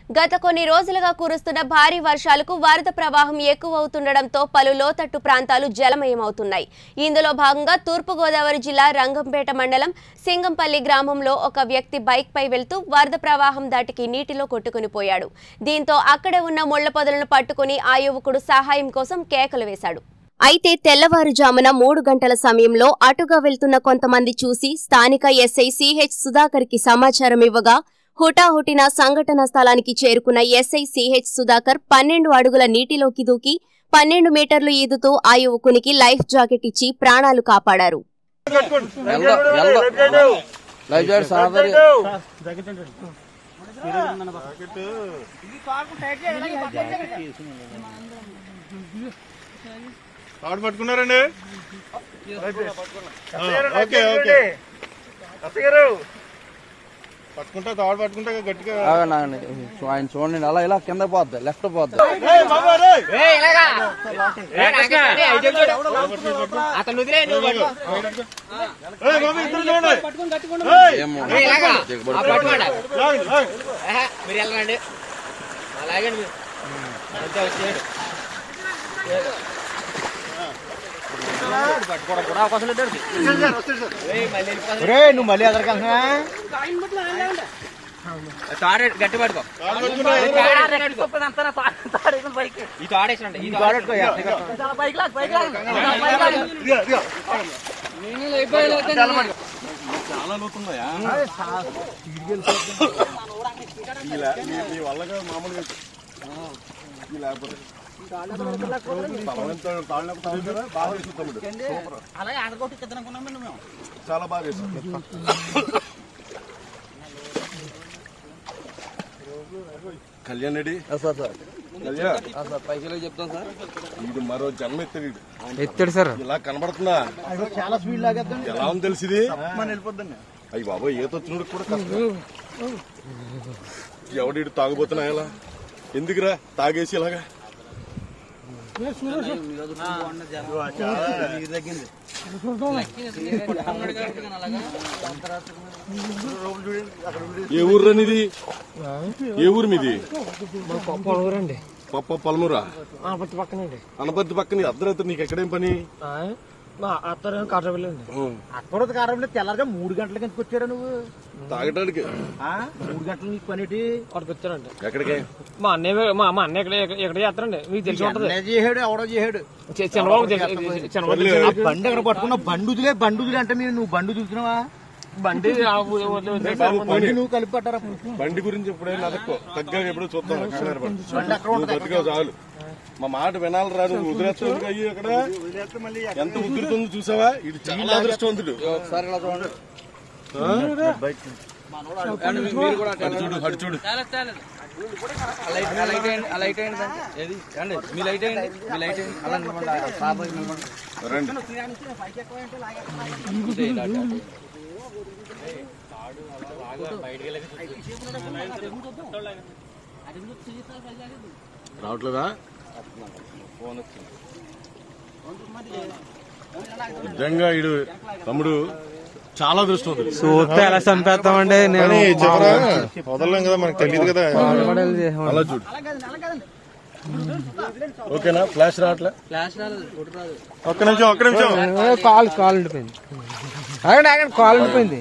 గత కొన్ని రోజులుగా కురుస్తున్న భారీ వర్షాలకు వరద ప్రవాహం ఎక్కువ అవుతుండటంతో పలు లోతట్టు ప్రాంతాలు జలమయమవుతున్నాయి ఇందులో భాగంగా తూర్పుగోదావరి జిల్లా రంగంపేట మండలం సింగంపల్లి గ్రామంలో ఒక వ్యక్తి బైక్ పై వెళ్తూ వరద ప్రవాహం దాటికి నీటిలో కొట్టుకుని పోయాడు దీంతో అక్కడే ఉన్న ముళ్ల పొదలను పట్టుకుని ఆ యువకుడు సహాయం కోసం కేకలు వేశాడు అయితే తెల్లవారుజామున మూడు గంటల సమయంలో అటుగా వెళ్తున్న కొంతమంది చూసి స్థానిక ఎస్ఐ సిహెచ్ సుధాకర్ కి సమాచారం ఇవ్వగా హుటాహుటిన సంఘటన స్థలానికి చేరుకున్న ఎస్ఐ సిహెచ్ సుధాకర్ పన్నెండు అడుగుల నీటిలోకి దూకి పన్నెండు మీటర్లు ఈదుతూ ఆ యువకునికి లైఫ్ జాకెట్ ఇచ్చి ప్రాణాలు కాపాడారు ఎల్ద ఎల్ద లైఫ్ జాకెట్ సాదరి తాడు పట్టుకున్నారండి ఆ, ఓకే ఓకే పట్టుకుంటా తాడు పట్టుకుంటా గట్టిగా ఆగండి, ఆగండి. ఆయన చూడండి అలా ఇలా కింద పోద్ది లెఫ్ట్ పోద్ది ఏయ్ బాబా, రేయ్. అతను వదిలే నువ్వు పట్టుకో. ఏయ్ బాబా, ఇద్దరు చూడండి ఏయ్, ఏమో ఇలాగా దిగబడి ఆ పట్టుకోండి. లాగండి, లాగండి. ఆహా, మీరు వెళ్ళండి అలాగే మీరు అంతే వచ్చేయండి పట్టుకోవడం కూడా అవకాశం లేదు వాడికి. ఏయ్, మళ్ళీ వెళ్ళిపోతాడు. నువ్వు మళ్ళీ ఎదరికెళ్తున్నా తాడు గట్టి పట్టుకో తాడు పట్టుకున్నా. ఈ తాడు అట్లా పట్టుకో. ఈ తాడు వేసినండి ఈ తాడు ఇదిగో, ఇదిగో. చాలా లోతున్నాయా ఈ లే- మీ- మీ వల్లగా మామూలుగా ఈ లేకపోతే బలవంతం తాళ్ళు నొక్కుతాం కదా, బాగా వేస్తుంది తమ్ముడు. సూపర్. చాలా బాగా వేస్తుంది కళ్యాణ్ రెడ్డి సార్ సార్ కళ్యాణ్ ఆ, సార్ పైకి వెళ్ళి చెప్తాను సార్ ఇది మరో జన్మ ఎత్తాడు వీడు. ఎత్తాడు సార్ ఇలా కనబడుతుందా చాలా స్పీడ్ లాగేద్దాం ఎలా ఉంది తెలిసి ఇది మన వెళ్ళిపోద్దండి అయ్యి బాబా ఈత వచ్చినోడు కూడా కష్టం ఎవడి తాగుబోతున్నా ఎలా ఎందుకురా తాగేసి ఇలాగా ఏ ఊరు ఇది ఏ ఊరు మీది పొలవరండి పప్ప పలమురా ఆపత్తి పక్కనండి అనపర్తి పక్కన అర్ధరాత్రి నీకు ఎక్కడేం పని మా అత్తారు కాటపల్లండి ఉం. అక్కడ కారంలో తెల్లారిగా మూడు గంటలకి ఎందుకు వచ్చాడు నువ్వు తాగటానికి ఆ? మూడు గంటలు నీకు పనేటి అక్కడికి వచ్చారండి ఎక్కడికే మా అన్నయ్య మా మా అన్నయ్య ఇక్కడ ఇక్కడ- ఇక్కడ చేస్తారండి మీకు తెలిసి ఉంటది ఎన్నో చేసాడు ఎవడో చేసాడు చి- చంద్రబాబు తెలి- చంద్రబాబు పర్లేదు. ఆ తెలిసి- బండి అక్కడ పట్టుకున్న బండుదులే బండుదులే అంటే మీరు నువ్వు బండు చూస్తున్నావా బండి ఆ ఊ- ఊ- ఊ- ఏ బాబు పోనీ. బండి నువ్వు కలిపి పట్టారా బండి గురించి ఎప్పుడైనా అదక్కో తగ్గ ఎప్పుడో చూద్దాం లక్ష్మీనారాయణ బండి. బండి అక్కడ నువ్వు బతికావు చాలు మా మాట వినాలి రాదు వదిలేస్తుంది అయ్యి అక్కడ ఎంత ఉదురుతుందో చూసావా ఇది చాలా అదృష్టవంతుడు ఒకసారి ఇలా చూడండి ఆ? అండ్ మీరు కూడా అటు చూడు అటు చూడు ఆ లైట్ ఆ లైట్ వేయండి ఆ లైట్ వేయండి దానికి. ఏది అండి మీ లైట్ వేయండి మీ లైట్ వేయండి అలా నిలబడండి ఆ సార్ పైకి నిలబడండి రండి ఇదే ఇలా అటు అటు. రావట్లేదా నిజంగా ఇడు తమ్ముడు చాలా అదృష్టవంతుడు చూస్తే ఎలా చంపేస్తామండి కానీ చెప్పరా వదలలేం కదా మనకు తెలియదు కదా అలా చూడు ఓకేనా ఫ్లాష్ రావట్లే ఫ్లాష్ రాలేదు ఫోటో రాదు ఒక్క నిమిషం ఒక్క నిమిషం కాల్ కాల్ ఉండిపోయింది ఆగండి ఆగండి కాల్ ఉండిపోయింది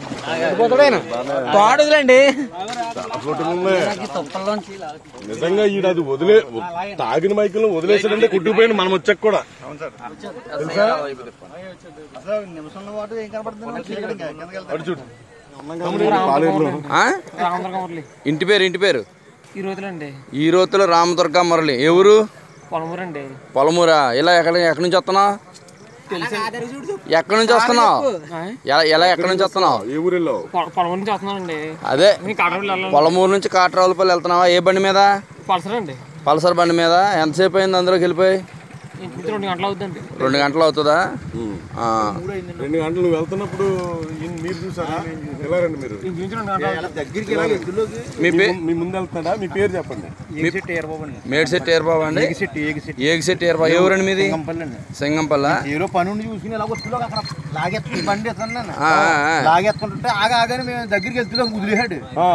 తాడు వదిలేండి చాలా ఫోటోలు ఉన్నాయి తొప్పల్లోంచి ఇలా నిజంగా ఈడు అది వదిలే తాగిన మైకులను వదిలేసాడంటే కుట్టుకుపోయింది మనం వచ్చాక కూడా తెలుసా నిమిషంలో పాటు ఏం కనపడుతుంది అటు చూడు తమ్ముడు ఈడు పాలేరులో రామదుర్గ మురళి ఇంటి పేరు ఇంటి పేరు ఈ రోజులండి ఈ రోజులో రామదుర్గ మురళి ఎవరు పొలమూరండి పొలమూరా ఇలా ఎక్కడ ఎక్కడి నుంచి వస్తున్నావు ఎక్కడి నుంచి వస్తున్నావు ఎలా ఎలా ఎక్కడి నుంచి వస్తున్నావు ఏ ఊరు వెళ్ళావు పొలమూరు నుంచి వస్తున్నానండి అదే మీకు కాటపల్లి వెళ్ళాలి పొలమూరు నుంచి కాట్రావులపల్లి వెళ్తున్నావా ఏ బండి మీద పలసరండి పల్సర్ బండి మీద ఎంతసేపు అయింది అందులోకి వెళ్ళిపోయి ఇంటి రెండు గంటలు అవుతుందండి రెండు గంటలు అవుతుందా ఆ. రెండు గంటలు నువ్వు వెళ్తున్నప్పుడు ఈయన మీరు చూసారా ఎలా రండి మీరు ఇంటి రెండు గంటలు దగ్గరికి ఇలా ఎద్దులోకి మీ మీ పే ము- మీ ముందు వెళ్తున్నాడా మీ పేరు చెప్పండి ఏగి సెట్ ఏర్బాబండి మేడ్సెట్ ఏర్బాబు అండి ఏగి సెట్ ఏగి సెట్ ఏగి సెట్ ఏర్బాబు ఎవరండి మీది కంపల్లి అండి సింగంపల్ల ఏదో పని ఉండి చూసుకుని ఇలా వస్తులో అక్కడ లాగెత్తుకుని బండి ఎత్తాను ఆ, ఆ, ఆ. లాగెత్తుకుంటుంటే ఆగా ఆగానే మేము దగ్గరికి వెళ్తున్నాం కుదిలేసాడు ఆ,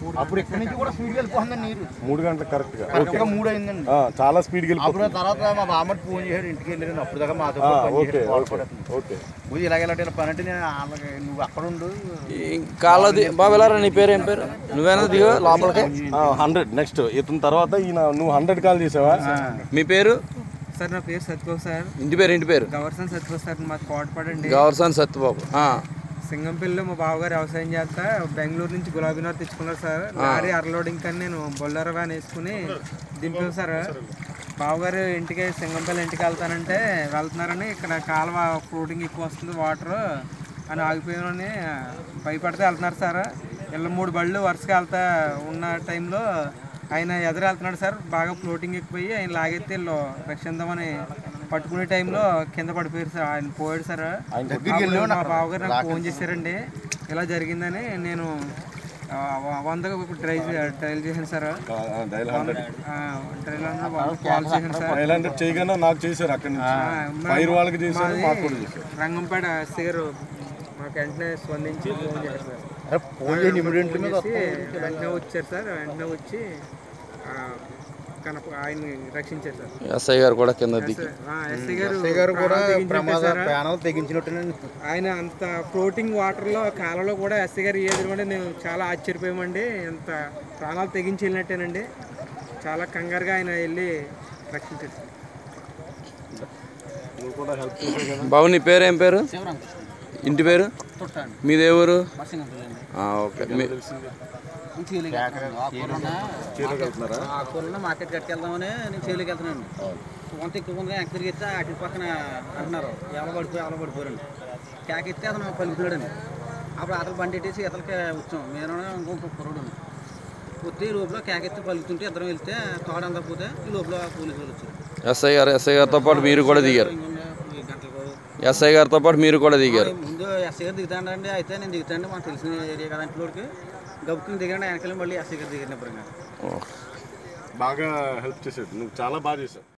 అప్పుడు ఇక్కడి నుంచి కూడా స్పీడ్ వెళ్ళిపోతుందండి నీరు మూడు గంటలకు కరెక్ట్ గా కరెక్ట్గా మూడు అయిందండి ఆ, చాలా స్పీడ్కి అప్పుడు వెళ్ళిపోతుంది తర్వాత మా బామ్మడి ఫోన్ చేశారు ఇంటికి వెళ్ళారు అప్పుడు దాకా మాతో ఆ, పాటు పని ఓకే చేశారు, ఓకే బాధపడుతుంది. ఓకే నువ్వు ఇలాగ ఇలాంటి పని అంటే నేను వాళ్ళకి నువ్వు అక్కడ ఉండు కాలది బాబు వెళ్ళారా నీ పేరు ఏం పేరు నువ్వేనా దిగో లోపలికి హండ్రెడ్ నెక్స్ట్ ఇతని తర్వాత ఈయన నువ్వు హండ్రెడ్ కాల్ చేసావా మీ పేరు సార్ నా పేరు సత్యబాబు సార్ ఇంటి పేరు ఇంటి పేరు గవర్సన్ సత్యబాబు సార్ మాది కోటపాడండి గవర్సన్ సత్యబాబు ఆ, సింగంపల్లిలో మా బావగారు వ్యవసాయం చేస్తా బెంగళూరు నుంచి గులాబీనాథ్ తెచ్చుకున్నారు సార్ లారీ అరలోడింగ్ కానీ నేను బొల్లెర వ్యాన్ వేసుకుని దింపాను సార్ బావగారు ఇంటికి సింగంపల్లి ఇంటికి వెళ్తానంటే వెళ్తున్నారని ఇక్కడ కాలువ ఫ్రూటింగ్ ఎక్కువ వస్తుంది వాటర్ అని ఆగిపోయానని భయపడితే వెళ్తున్నారు సార్ ఇళ్ళ మూడు బళ్ళు వరుసగా వెళ్తా ఉన్న టైంలో ఆయన ఎదురు వెళ్తున్నాడు సార్ బాగా ఫ్లోటింగ్ ఎక్కువయ్యి ఆయన లాగెత్తి వీళ్ళు రక్షిద్దామని పట్టుకునే టైంలో కింద పడిపోయారు సార్ ఆయన పోయాడు సార్ అప్పుడు మా బావగారు నాకు ఫోన్ చేశారండి ఇలా జరిగిందని నేను ఆ, వ- వందకు ట్రై ట్రైల్ చేశాను సార్ డైల్ హండ్రెడ్ ఆ, ట్రైల్ అన్న వందకు కాల్ చేశాను సార్ డైల్ హండ్రెడ్ చేయగానే నాకు చేశారు అక్కడి నుంచి మా- ఫైర్ వాళ్ళకి చేశారు మాది మాకు కూడా చేశారు రంగంపేట ఎస్సీ గారు మాకు వెంటనే స్పందించి ఫోన్ చేశారు సార్ ఫోన్ చేసి ఇమీడియట్ మీద చేసి వెంటనే వచ్చారు సార్ వెంటనే వచ్చి ఆ, కనప ఆయన్ని రక్షించారు సార్ ఎస్ఐ గారు కూడా కింద దిగి ఆ, ఎస్ఐ గారు ఎస్ఐ గారు కూడా ప్రాణాలు తెగించినట్టే ప్రమాద సార్. ప్రాణాలు తెగించినట్టునండి ఆయన అంత ఫ్లోటింగ్ వాటర్లో కాలంలో కూడా ఎస్ఐ గారు ఎదురుకుంటే నేను చాలా ఆశ్చర్యపోయామండి ఎంత ప్రాణాలు తెగించి వెళ్ళినట్టేనండి చాలా కంగారుగా ఆయన వెళ్ళి రక్షించారు సార్. నువ్వు కూడా హెల్ప్ చేసావు కదా బాబు నీ పేరు ఏం పేరు ఇంటి పేరు మీది ఏ ఊరు ఆ, ఓకే మీ- చీరకి వెళ్తున్నారా ఆకుకూరలు మార్కెట్ కట్టుకెళ్దామని నేను చేలోకి వెళ్తున్నాను కొంత ఎక్కువ ఉంది వెనక్కి తిరిగి ఎత్తే అటు పక్కన అంటున్నారు ఎవరు పడిపోయి ఎవరు పడిపోయారండి కేక ఎత్తే అతను పలుకుతున్నాడండి అప్పుడు అతను బండి ఎట్టేసి ఇతలకి వచ్చాం నేను ఇంకొక కుర్రోడు వచ్చి ఈ లోపల కేక ఎత్తి పలుకుతుంటే ఇద్దరం వెళ్తే తోడ అందరు పోతే ఈ లోపల పోలీసు వాళ్ళు వచ్చారు ఎస్ఐ గారు ఎస్ఐ గారితో పాటు మీరు కూడా దిగారు ఇంకొన్ని ఈ గంటలకు ఎస్ఐ గారితో పాటు మీరు కూడా దిగారు ముందు ఎస్ఐ గారు దిగుతాండి అయితే నేను దిగుతాండి మనకు తెలిసిన ఏరియా కదా ఇంట్లోకి గబుక్కుని దిగండి వెనకాల మళ్ళీ ఎస్ఐ గారు దిగినప్పుడు ఓ. బాగా హెల్ప్ చేసాడు నువ్వు చాలా బాగా చేసావు